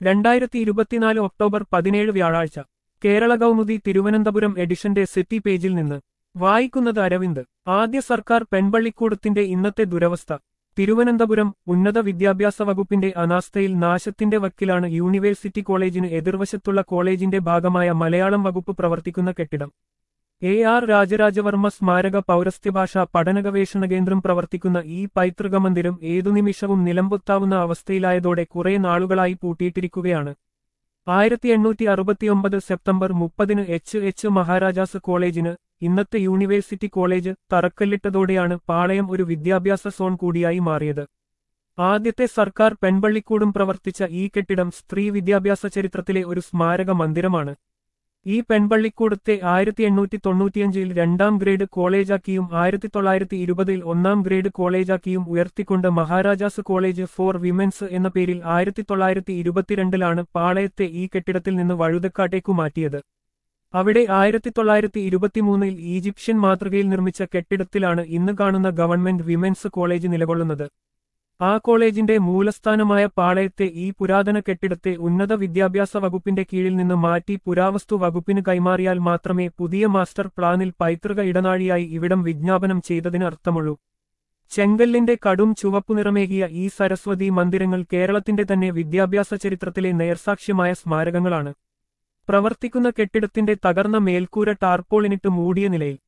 രണ്ടായിരത്തി ഇരുപത്തിനാല് ഒക്ടോബർ പതിനേഴ് വ്യാഴാഴ്ച കേരള കൗമുദി തിരുവനന്തപുരം എഡിഷന്റെ സിറ്റി പേജിൽ നിന്ന് വായിക്കുന്നത് അരവിന്ദ് ആദ്യ സർക്കാർ പെൺപള്ളിക്കൂടത്തിന്റെ ഇന്നത്തെ ദുരവസ്ഥ തിരുവനന്തപുരം ഉന്നത വിദ്യാഭ്യാസ വകുപ്പിന്റെ അനാസ്ഥയിൽ നാശത്തിന്റെ വക്കിലാണ് യൂണിവേഴ്സിറ്റി കോളേജിന് എതിർവശത്തുള്ള കോളേജിന്റെ ഭാഗമായ മലയാളം വകുപ്പ് പ്രവർത്തിക്കുന്ന കെട്ടിടം എ ആർ രാജരാജവർമ്മ സ്മാരക പൗരസ്ത്യഭാഷ പഠനഗവേഷണ കേന്ദ്രം പ്രവർത്തിക്കുന്ന ഈ പൈതൃക മന്ദിരം ഏതു നിമിഷവും നിലംപൊത്താവുന്ന അവസ്ഥയിലായതോടെ കുറെ നാളുകളായി പൂട്ടിയിട്ടിരിക്കുകയാണ് ആയിരത്തി എണ്ണൂറ്റി അറുപത്തിയൊമ്പത് സെപ്റ്റംബർ മുപ്പതിന് എച്ച് എച്ച് മഹാരാജാസ് കോളേജിന് ഇന്നത്തെ യൂണിവേഴ്സിറ്റി കോളേജ് തറക്കല്ലിട്ടതോടെയാണ് പാളയം ഒരു വിദ്യാഭ്യാസ സോൺ കൂടിയായി മാറിയത് ആദ്യത്തെ സർക്കാർ പെൺപള്ളിക്കൂടും പ്രവർത്തിച്ച ഈ കെട്ടിടം സ്ത്രീ വിദ്യാഭ്യാസ ചരിത്രത്തിലെ ഒരു സ്മാരക മന്ദിരമാണ് ഈ പെൺപള്ളിക്കൂടത്തെ ആയിരത്തി എണ്ണൂറ്റി തൊണ്ണൂറ്റിയഞ്ചിൽ രണ്ടാം ഗ്രേഡ് കോളേജാക്കിയും ആയിരത്തി തൊള്ളായിരത്തി ഇരുപതിൽ ഒന്നാം ഗ്രേഡ് കോളേജാക്കിയും ഉയർത്തിക്കൊണ്ട് മഹാരാജാസ് കോളേജ് ഫോർ വിമൻസ് എന്ന പേരിൽ ആയിരത്തി തൊള്ളായിരത്തി ഇരുപത്തിരണ്ടിലാണ് പാളയത്തെ ഈ കെട്ടിടത്തിൽ നിന്ന് വഴുതക്കാട്ടേക്കു മാറ്റിയത് അവിടെ ആയിരത്തി തൊള്ളായിരത്തി ഇരുപത്തിമൂന്നിൽ ഈജിപ്ഷ്യൻ മാതൃകയിൽ നിർമ്മിച്ച കെട്ടിടത്തിലാണ് ഇന്ന് കാണുന്ന ഗവൺമെന്റ് വിമൻസ് കോളേജ് നിലകൊള്ളുന്നത് ആ കോളേജിന്റെ മൂലസ്ഥാനമായ പാളയത്തെ ഈ പുരാതന കെട്ടിടത്തെ ഉന്നത വിദ്യാഭ്യാസ വകുപ്പിന്റെ കീഴിൽ നിന്ന് മാറ്റി പുരാവസ്തു വകുപ്പിന് കൈമാറിയാൽ മാത്രമേ പുതിയ മാസ്റ്റർ പ്ലാനിൽ പൈതൃക ഇടനാഴിയായി ഇവിടം വിജ്ഞാപനം ചെയ്തതിന് അർത്ഥമുള്ളൂ ചെങ്കല്ലിന്റെ കടും ചുവപ്പു നിറമേകിയ ഈ സരസ്വതി മന്ദിരങ്ങൾ കേരളത്തിന്റെ തന്നെ വിദ്യാഭ്യാസ ചരിത്രത്തിലെ നേർസാക്ഷ്യമായ സ്മാരകങ്ങളാണ് പ്രവർത്തിക്കുന്ന കെട്ടിടത്തിന്റെ തകർന്ന മേൽക്കൂര ടാർപോളിനിട്ട് മൂടിയ നിലയിൽ